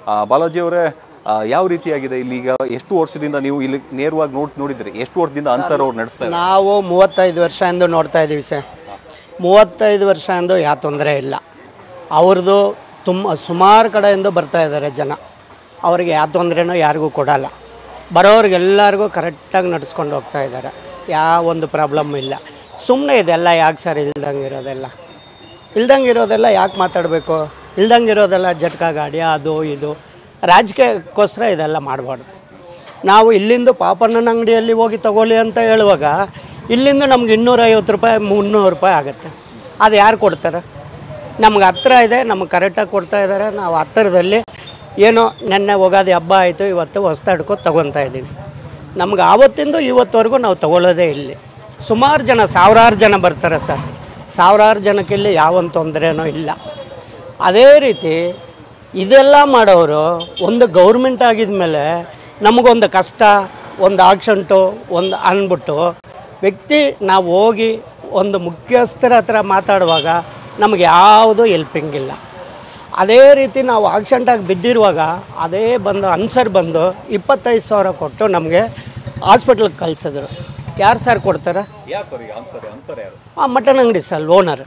ಆ, ಬಾಲಾಜಿ ಅವರೇ ಆ, ಯಾವ ರೀತಿಯಾಗಿದೆ ಇಲ್ಲಿ ಈಗ ಎಷ್ಟು ವರ್ಷದಿಂದ ನೀವು ಇಲ್ಲಿ ನೇರವಾಗಿ ನೋಡಿ ನೋಡಿದ್ರಿ ಎಷ್ಟು ವರ್ಷದಿಂದ ಅನ್ಸರ್ ಅವ್ರು ನಡೆಸ್ತಾ ಇದ್ದಾರೆ ನಾವು ಮೂವತ್ತೈದು ವರ್ಷ ಎಂದು ನೋಡ್ತಾ ಇದ್ದೀವಿ ಸರ್ ಮೂವತ್ತೈದು ವರ್ಷ ಎಂದು ಯಾವ ತೊಂದರೆ ಇಲ್ಲ ಅವ್ರದ್ದು ತುಂಬ ಸುಮಾರು ಕಡೆಯಿಂದ ಬರ್ತಾ ಇದ್ದಾರೆ ಜನ ಅವ್ರಿಗೆ ಯಾವ ತೊಂದರೆನೂ ಯಾರಿಗೂ ಕೊಡಲ್ಲ ಬರೋರಿಗೆಲ್ಲರಿಗೂ ಕರೆಕ್ಟಾಗಿ ನಡ್ಸ್ಕೊಂಡು ಹೋಗ್ತಾ ಇದ್ದಾರೆ ಯಾವ ಒಂದು ಪ್ರಾಬ್ಲಮ್ ಇಲ್ಲ ಸುಮ್ಮನೆ ಇದೆಲ್ಲ ಯಾಕೆ ಸರ್ ಇಲ್ದಂಗೆ ಇರೋದೆಲ್ಲ ಇಲ್ದಂಗೆ ಇರೋದೆಲ್ಲ ಯಾಕೆ ಮಾತಾಡಬೇಕು ಇಲ್ದಂಗೆ ಇರೋದೆಲ್ಲ ಜಟ್ಕ ಗಾಡಿ ಅದು ಇದು ರಾಜಕೀಯಕ್ಕೋಸ್ಕರ ಇದೆಲ್ಲ ಮಾಡಬಾರ್ದು ನಾವು ಇಲ್ಲಿಂದ ಪಾಪಣ್ಣನ ಅಂಗಡಿಯಲ್ಲಿ ಹೋಗಿ ತಗೊಳ್ಳಿ ಅಂತ ಹೇಳುವಾಗ ಇಲ್ಲಿಂದ ನಮ್ಗೆ ಇನ್ನೂರೈವತ್ತು ರೂಪಾಯಿ ಮುನ್ನೂರು ರೂಪಾಯಿ ಆಗುತ್ತೆ ಅದು ಯಾರು ಕೊಡ್ತಾರೆ ನಮ್ಗೆ ಹತ್ರ ಇದೆ ನಮ್ಗೆ ಕರೆಕ್ಟಾಗಿ ಕೊಡ್ತಾ ಇದ್ದಾರೆ ನಾವು ಹತ್ತಿರದಲ್ಲಿ ಏನೋ ನೆನ್ನೆ ಹೋಗೋದು ಹಬ್ಬ ಆಯಿತು ಇವತ್ತು ಹೊಸ್ತಾಡ್ಕೊ ತೊಗೊತಾ ಇದ್ದೀವಿ ನಮ್ಗೆ ಆವತ್ತಿಂದ ಇವತ್ತವರೆಗೂ ನಾವು ತಗೊಳ್ಳೋದೇ ಇಲ್ಲಿ ಸುಮಾರು ಜನ ಸಾವಿರಾರು ಜನ ಬರ್ತಾರೆ ಸರ್ ಸಾವಿರಾರು ಜನಕ್ಕೆ ಇಲ್ಲಿ ಯಾವೊಂದು ತೊಂದರೆನೂ ಇಲ್ಲ ಅದೇ ರೀತಿ ಇದೆಲ್ಲ ಮಾಡೋರು ಒಂದು ಗೌರ್ಮೆಂಟ್ ಆಗಿದ ಮೇಲೆ ನಮಗೊಂದು ಕಷ್ಟ ಒಂದು ಆಕ್ಷಂಟು ಒಂದು ಅಂದ್ಬಿಟ್ಟು ವ್ಯಕ್ತಿ ನಾವು ಹೋಗಿ ಒಂದು ಮುಖ್ಯಸ್ಥರ ಹತ್ರ ಮಾತಾಡುವಾಗ ನಮಗೆ ಯಾವುದೂ ಹೆಲ್ಪಿಂಗ್ ಇಲ್ಲ ಅದೇ ರೀತಿ ನಾವು ಆಕ್ಸಿಡೆಂಟಾಗಿ ಬಿದ್ದಿರುವಾಗ ಅದೇ ಬಂದು ಅನ್ಸರ್ ಬಂದು ಇಪ್ಪತ್ತೈದು ಸಾವಿರ ಕೊಟ್ಟು ನಮಗೆ ಹಾಸ್ಪಿಟ್ಲಿಗೆ ಕಳಿಸಿದ್ರು ಯಾರು ಸರ್ ಕೊಡ್ತಾರೆ ಯಾರು ಸರ್ ಈಗ ಅನ್ಸರ್ ಅನ್ಸರ್ ಯಾರು ಆ ಮಟನ್ ಅಂಗಡಿ ಸರ್ ಓನರ್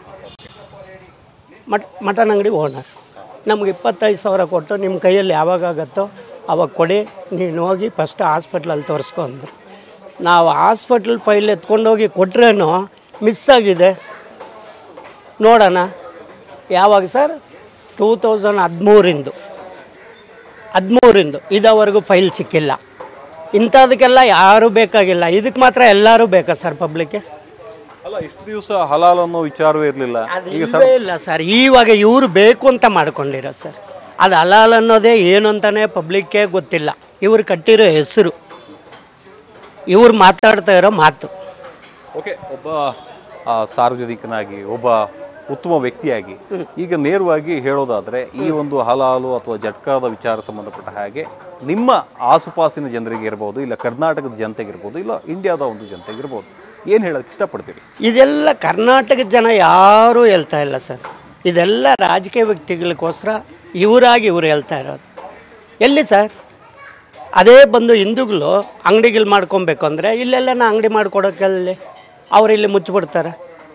ಮಟ್ ಮಟನ್ ಅಂಗಡಿ ಓನರ್ ನಮ್ಗೆ ಇಪ್ಪತ್ತೈದು ಸಾವಿರ ಕೊಟ್ಟು ನಿಮ್ಮ ಕೈಯಲ್ಲಿ ಯಾವಾಗ ಆಗುತ್ತೋ ಅವಾಗ ಕೊಡಿ ನೀನು ಹೋಗಿ ಫಸ್ಟ್ ಹಾಸ್ಪಿಟ್ಲಲ್ಲಿ ತೋರಿಸ್ಕೊ ಅಂದರು ನಾವು ಹಾಸ್ಪಿಟ್ಲ್ ಫೈಲ್ ಎತ್ಕೊಂಡೋಗಿ ಕೊಟ್ರೇನು ಮಿಸ್ ಆಗಿದೆ ನೋಡೋಣ ಯಾವಾಗ ಸರ್ ಟೂ ತೌಸಂಡ್ ಹದಿಮೂರಿಂದು ಹದಿಮೂರಿಂದು ಇದುವರೆಗೂ ಫೈಲ್ ಸಿಕ್ಕಿಲ್ಲ ಇಂಥದಕ್ಕೆಲ್ಲ ಯಾರೂ ಬೇಕಾಗಿಲ್ಲ ಇದಕ್ಕೆ ಮಾತ್ರ ಎಲ್ಲರೂ ಬೇಕಾ ಸರ್ ಪಬ್ಲಿಕ್ಗೆ ಅಲ್ಲ ಇಷ್ಟು ದಿವಸ ಹಲಾಲ್ ಅನ್ನೋ ವಿಚಾರವೇ ಇರಲಿಲ್ಲ ಅದು ಇಲ್ಲವೇ ಇಲ್ಲ ಸರ್ ಇವಾಗ ಇವರು ಬೇಕು ಅಂತ ಮಾಡ್ಕೊಂಡಿರೋ ಸರ್ ಅದು ಹಲಾಲ್ ಅನ್ನೋದೇ ಏನು ಅಂತಾನೆ ಪಬ್ಲಿಕ್ಗೆ ಗೊತ್ತಿಲ್ಲ ಇವ್ರು ಕಟ್ಟಿರೋ ಹೆಸರು ಇವ್ರು ಮಾತಾಡ್ತಾ ಇರೋ ಮಾತು ಓಕೆ ಒಬ್ಬ ಆ, ಸಾರ್ವಜನಿಕನಾಗಿ ಒಬ್ಬ ಉತ್ತಮ ವ್ಯಕ್ತಿಯಾಗಿ ಈಗ ನೇರವಾಗಿ ಹೇಳೋದಾದ್ರೆ ಈ ಒಂದು ಹಲಾಲು ಅಥವಾ ಜಟ್ಕಾದ ವಿಚಾರ ಸಂಬಂಧಪಟ್ಟ ಹಾಗೆ ನಿಮ್ಮ ಆಸುಪಾಸಿನ ಜನರಿಗೆ ಇರ್ಬೋದು ಇಲ್ಲ ಕರ್ನಾಟಕದ ಜನತೆಗೆ ಇರ್ಬೋದು ಇಲ್ಲ ಇಂಡಿಯಾದ ಒಂದು ಜನತೆಗೆ ಇರ್ಬೋದು ಏನು ಹೇಳೋಕ್ಕೆ ಇಷ್ಟಪಡ್ತೀರಿ ಇದೆಲ್ಲ ಕರ್ನಾಟಕದ ಜನ ಯಾರೂ ಹೇಳ್ತಾ ಇಲ್ಲ ಸರ್ ಇದೆಲ್ಲ ರಾಜಕೀಯ ವ್ಯಕ್ತಿಗಳಿಗೋಸ್ಕರ ಇವರಾಗಿ ಇವ್ರು ಹೇಳ್ತಾ ಇರೋದು ಎಲ್ಲಿ ಸರ್ ಅದೇ ಬಂದು ಹಿಂದೂಗಳು ಅಂಗಡಿಗಳು ಮಾಡ್ಕೊಬೇಕು ಅಂದರೆ ಇಲ್ಲೆಲ್ಲ ಅಂಗಡಿ ಮಾಡ್ಕೊಡೋಕ್ಕಲ್ಲಿ ಅವ್ರು ಇಲ್ಲಿ ಮುಚ್ಚಿಬಿಡ್ತಾರೆ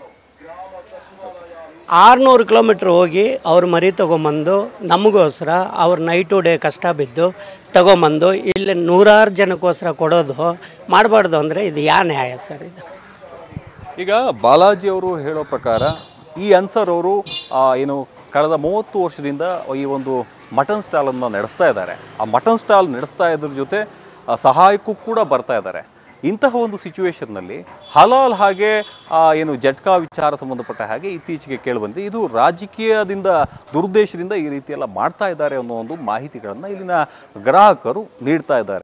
ಆರುನೂರು ಕಿಲೋಮೀಟ್ರ್ ಹೋಗಿ ಅವ್ರ ಮರಿ ತೊಗೊಂಬಂದು ನಮಗೋಸ್ಕರ ಅವ್ರ ನೈಟು ಡೇ ಕಷ್ಟ ಬಿದ್ದು ತೊಗೊಂಬಂದು ಇಲ್ಲಿ ನೂರಾರು ಜನಕ್ಕೋಸ್ಕರ ಕೊಡೋದು ಮಾಡಬಾರ್ದು ಅಂದರೆ ಇದು ಯಾ ನ್ಯಾಯ ಸರ್ ಇದು ಈಗ ಬಾಲಾಜಿ ಅವರು ಹೇಳೋ ಪ್ರಕಾರ ಈ ಅನ್ಸರ್ ಅವರು ಆ, ಏನು ಕಳೆದ ಮೂವತ್ತು ವರ್ಷದಿಂದ ಈ ಒಂದು ಮಟನ್ ಸ್ಟಾಲನ್ನು ನಡೆಸ್ತಾ ಇದ್ದಾರೆ ಆ ಮಟನ್ ಸ್ಟಾಲ್ ನಡೆಸ್ತಾ ಇದ್ರ ಜೊತೆ ಆ, ಸಹಾಯಕ್ಕೂ ಕೂಡ ಬರ್ತಾ ಇದ್ದಾರೆ ಇಂತಹ ಒಂದು ಸಿಚುವೇಶನ್ನಲ್ಲಿ ಹಲಾಲ್ ಹಾಗೆ ಆ, ಏನು ಜಟ್ಕಾ ವಿಚಾರ ಸಂಬಂಧಪಟ್ಟ ಹಾಗೆ ಇತ್ತೀಚೆಗೆ ಕೇಳಿಬಂದಿದೆ ಇದು ರಾಜಕೀಯದಿಂದ ದುರುದ್ದೇಶದಿಂದ ಈ ರೀತಿ ಎಲ್ಲ ಮಾಡ್ತಾ ಇದ್ದಾರೆ ಅನ್ನೋ ಒಂದು ಮಾಹಿತಿಗಳನ್ನು ಇಲ್ಲಿನ ಗ್ರಾಹಕರು ನೀಡ್ತಾ ಇದ್ದಾರೆ